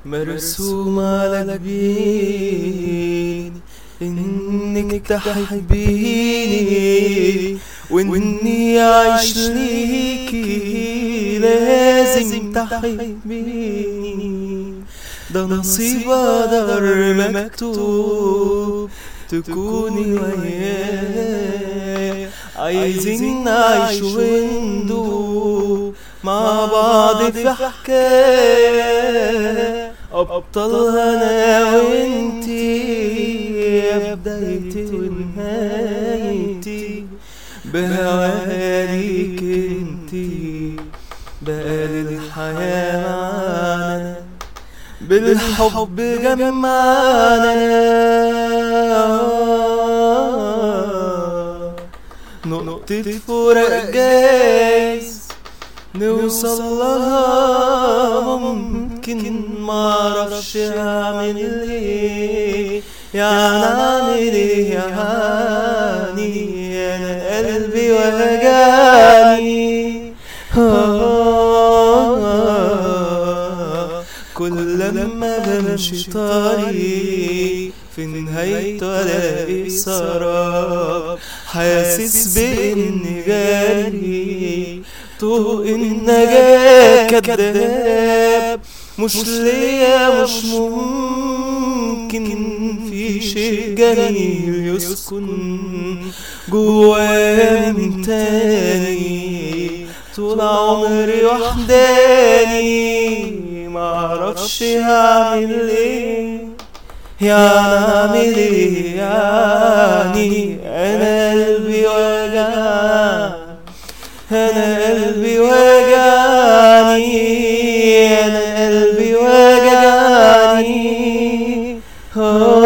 مرسوم على جبيني انك تحبيني واني اعيش ليكي لازم تحبيني ده نصيب قدر مكتوب تكوني ويايا عايزين نعيش وندوب مع بعض في حكاية أبطالها أنا وإنتي يا بدايتي ونهايتي بهواليك انتي بقالي الحياة معانا بالحب جمعنا نقطة فراق جايز نوصل لها ممكن معرفش اعمل ايه يعني اعمل ايه يعني انا قلبي وجعني آه كل لما بمشي طريق في نهايته الاقي سراب حاسس باني جاري طوق النجاة كداب مش ليا مش ممكن في شيء جميل يسكن جوايا من تاني طول عمري وحداني معرفش هعمل ايه يعني اعمل ايه يعني انا قلبي وجعني انا قلبي وجعني انا قلبي وجعني